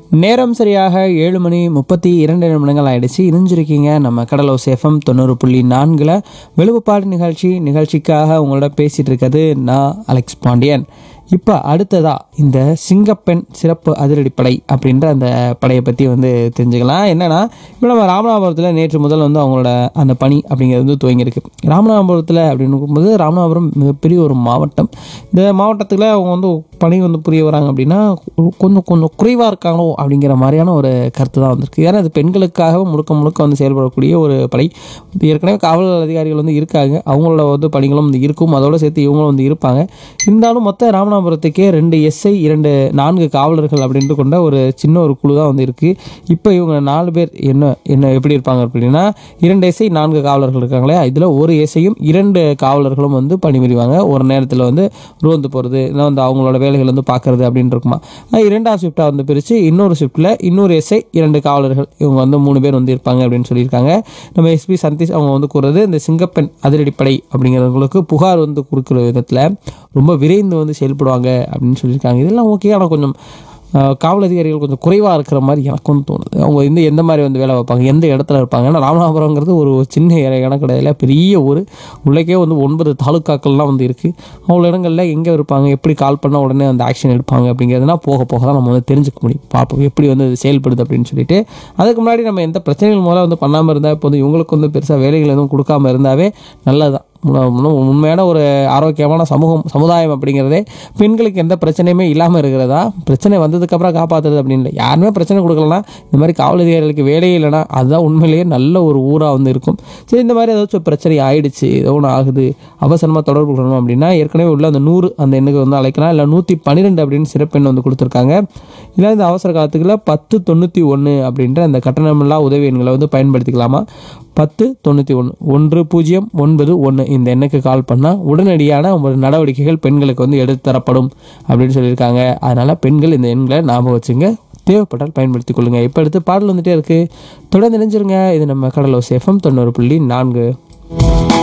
நேரம் சரியாக ஏழு மணி முப்பத்தி இரண்டு நிமிடங்கள் ஆயிடுச்சு இணைஞ்சிருக்கீங்க நம்ம கடலோஸ் எஃப்எம் தொண்ணூறு புள்ளி நான்கில் வெளுப்புப்பாடு நிகழ்ச்சி நிகழ்ச்சிக்காக உங்களோட பேசிகிட்டு இருக்கிறது நான் அலெக்ஸ் பாண்டியன் இப்போ அடுத்ததா இந்த சிங்கப்பெண் சிறப்பு அதிரடிப்படை அப்படின்ற அந்த படையை பற்றி வந்து தெரிஞ்சுக்கலாம் என்னன்னா இப்போ நம்ம ராமநாதபுரத்தில் நேற்று முதல் வந்து அவங்களோட அந்த பணி அப்படிங்கிறது வந்து துவங்கியிருக்கு ராமநாதபுரத்தில் அப்படின்னு ராமநாதபுரம் மிகப்பெரிய ஒரு மாவட்டம் இந்த மாவட்டத்தில் அவங்க வந்து பணி வந்து புரிய வராங்க அப்படின்னா கொஞ்சம் கொஞ்சம் குறைவாக இருக்காங்களோ அப்படிங்கிற மாதிரியான ஒரு கருத்து தான் வந்திருக்கு ஏன்னா அது பெண்களுக்காக முழுக்க முழுக்க வந்து செயல்படக்கூடிய ஒரு படை ஏற்கனவே காவல் அதிகாரிகள் வந்து இருக்காங்க அவங்களோட வந்து பணிகளும் வந்து இருக்கும் அதோட சேர்த்து இவங்களும் வந்து இருப்பாங்க இருந்தாலும் மொத்த ராமநாதபுரத்துக்கே ரெண்டு எஸ்ஐ இரண்டு நான்கு காவலர்கள் அப்படின்ட்டு கொண்ட ஒரு சின்ன ஒரு குழு தான் வந்து இருக்குது இப்போ இவங்க நாலு பேர் என்ன என்ன எப்படி இருப்பாங்க அப்படின்னா இரண்டு எஸ்ஐ நான்கு காவலர்கள் இருக்காங்களே இதில் ஒரு எஸ்ஐயும் இரண்டு காவலர்களும் வந்து பணிபுரிவாங்க ஒரு நேரத்தில் வந்து ரோந்து போகிறது இல்லை வந்து அவங்களோட வேலைகள் வந்து பார்க்கறது அப்படின்னு இருக்குமா அஹ் இரண்டாவது ஷிஃப்டாக வந்து பிரித்து இன்னொரு ஷிஃப்ட்டில் இன்னொரு எஸ்ஐ இரண்டு காவலர்கள் இவங்க வந்து மூணு பேர் வந்து இருப்பாங்க அப்படின்னு சொல்லியிருக்காங்க நம்ம எஸ்பி சந்தீஷ் அவங்க வந்து கூறுறது இந்த சிங்கப்பெண் அதிரடிப்படை அப்படிங்கிறவங்களுக்கு புகார் வந்து கொடுக்குற விதத்தில் ரொம்ப விரைந்து வந்து செயல்படுவாங்க அப்படின்னு சொல்லியிருக்காங்க இதெல்லாம் ஓகே ஆனால் கொஞ்சம் அஹ், காவல் அதிகாரிகள் கொஞ்சம் குறைவாக இருக்கிற மாதிரி எனக்கு வந்து தோணுது அவங்க வந்து எந்த மாதிரி வந்து வேலை வைப்பாங்க எந்த இடத்துல இருப்பாங்க ஏன்னா ராமநாதபுரங்கிறது ஒரு சின்ன இடம் கிடையாது பெரிய ஊர் உள்ளக்கே வந்து ஒன்பது தாலுக்காக்கள்லாம் வந்து இருக்குது அவ்வளோ இடங்களில் எங்கே இருப்பாங்க எப்படி கால் பண்ணால் உடனே அந்த ஆக்ஷன் எடுப்பாங்க அப்படிங்கிறதுனா போக போக தான் நம்ம வந்து தெரிஞ்சுக்க முடியும் பார்ப்போம் எப்படி வந்து அது செயல்படுது அப்படின்னு சொல்லிட்டு அதுக்கு முன்னாடி நம்ம எந்த பிரச்சனைகள் மூலம் வந்து பண்ணாமல் இருந்தால் இப்போ வந்து இவங்களுக்கு வந்து பெருசாக வேலைகள் எதுவும் கொடுக்காம இருந்தாவே நல்லதுதான் உண- உண- உண்மையான ஒரு ஆரோக்கியமான சமூகம் சமுதாயம் அப்படிங்கிறதே பெண்களுக்கு எந்த பிரச்சனையுமே இல்லாமல் இருக்கிறதா பிரச்சனை வந்ததுக்கப்புறம் காப்பாற்றுறது அப்படின்னு இல்லை யாருமே பிரச்சனை கொடுக்கலாம் இந்த மாதிரி காவல் அதிகாரிகளுக்கு வேலையே இல்லைனா அதுதான் உண்மையிலேயே நல்ல ஒரு ஊராக வந்து இருக்கும் சரி இந்த மாதிரி ஏதாச்சும் பிரச்சனை ஆயிடுச்சு ஏதோ ஒன்று ஆகுது அவசரமாக தொடர்பு கொள்ளணும் அப்படின்னா ஏற்கனவே உள்ள அந்த நூறு அந்த எண்ணுக்கு வந்து அழைக்கலாம் இல்லை நூற்றி பன்னிரெண்டு அப்படின்னு சிறப்பெண் வந்து கொடுத்துருக்காங்க இல்லை இந்த அவசர காலத்துக்குள்ள பத்து தொண்ணூற்றி ஒன்று அப்படின்ற அந்த கட்டணமில்லா உதவி எண்களை வந்து பயன்படுத்திக்கலாமா பத்து தொண்ணூற்றி ஒன்று ஒன்று பூஜ்ஜியம் ஒன்பது ஒன்று இந்த எண்ணுக்கு கால் பண்ணால் உடனடியான ஒரு நடவடிக்கைகள் பெண்களுக்கு வந்து எடுத்து தரப்படும் அப்படின்னு சொல்லியிருக்காங்க அதனால் பெண்கள் இந்த எண்களை ஞாபகம் வச்சுங்க தேவைப்பட்டால் பயன்படுத்திக் கொள்ளுங்கள் இப்போ அடுத்து பாடல் வந்துட்டே இருக்குது தொடர்ந்து நினைஞ்சிருங்க இது நம்ம கடலோ சேஃபம் தொண்ணூறு புள்ளி நான்கு